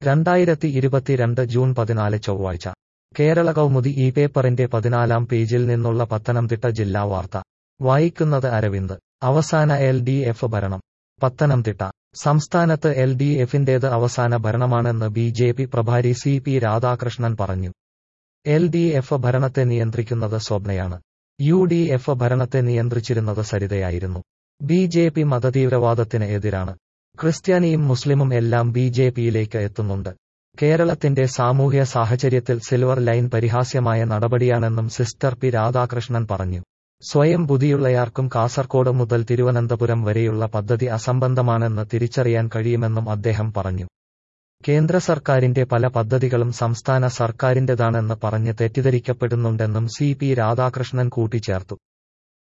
രണ്ടായിരത്തി ഇരുപത്തിരണ്ട് ജൂൺ പതിനാല് ചൊവ്വാഴ്ച കേരള കൗമുദി ഈ പേപ്പറിന്റെ പതിനാലാം പേജിൽ നിന്നുള്ള പത്തനംതിട്ട ജില്ലാ വാർത്ത വായിക്കുന്നത് അരവിന്ദ് അവസാന എൽ ഡി എഫ് ഭരണം പത്തനംതിട്ട സംസ്ഥാനത്ത് എൽ ഡി എഫിന്റേത് അവസാന ഭരണമാണെന്ന് ബി ജെ പി പ്രഭാരി സി പി രാധാകൃഷ്ണൻ പറഞ്ഞു എൽ ഡി എഫ് ഭരണത്തെ നിയന്ത്രിക്കുന്നത് സ്വപ്നയാണ് യു ഡി എഫ് ഭരണത്തെ നിയന്ത്രിച്ചിരുന്നത് സരിതയായിരുന്നു ബി ജെ പി മതതീവ്രവാദത്തിന് എതിരാണ് ക്രിസ്ത്യാനിയും മുസ്ലിമും എല്ലാം ബി ജെ പിയിലേക്ക് എത്തുന്നുണ്ട് കേരളത്തിന്റെ സാമൂഹ്യ സാഹചര്യത്തിൽ സിൽവർ ലൈൻ പരിഹാസ്യമായ നടപടിയാണെന്നും സിസ്റ്റർ പി രാധാകൃഷ്ണൻ പറഞ്ഞു സ്വയം ബുദ്ധിയുള്ളയാർക്കും കാസർകോട് മുതൽ തിരുവനന്തപുരം വരെയുള്ള പദ്ധതി അസംബന്ധമാണെന്ന് തിരിച്ചറിയാൻ കഴിയുമെന്നും അദ്ദേഹം പറഞ്ഞു കേന്ദ്ര സർക്കാരിന്റെ പല പദ്ധതികളും സംസ്ഥാന സർക്കാരിന്റേതാണെന്ന് പറഞ്ഞ് തെറ്റിദ്ധരിക്കപ്പെടുന്നുണ്ടെന്നും സി പി രാധാകൃഷ്ണൻ കൂട്ടിച്ചേർത്തു